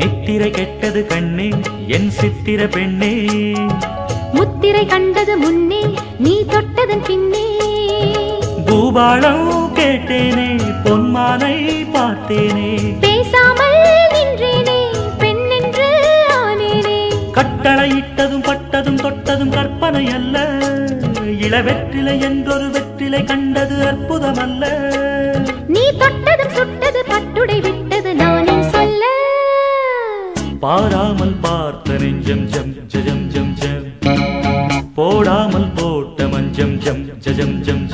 நித்திரை கெட்டது கண்ணே என் சித்திர பெண்ணே முத்திரை கண்டது முன்னே நீ தொட்டதன் பின்னே பூபாளம் கேட்டேனே பொன்மானை பார்த்தேனே பேசாமல் நின்றேனே பெண்ணென்று ஆனேனே கட்டளையிட்டதும் பட்டதும் தொட்டதும் கற்பனை அல்ல இளவெற்றிலை என்றொரு வெற்றிலை கண்டது அற்புதம் அல்ல நீ தொட்டதும் சுட்டது பட்டுடை விட்டது நானும் சொல்ல பாராமல் பார்த்த நெஞ்சம் ஜம் ஜம் ஜம் ஜம் போடாமல் போட்ட மஞ்சம் ஜம் ஜம் ஜம்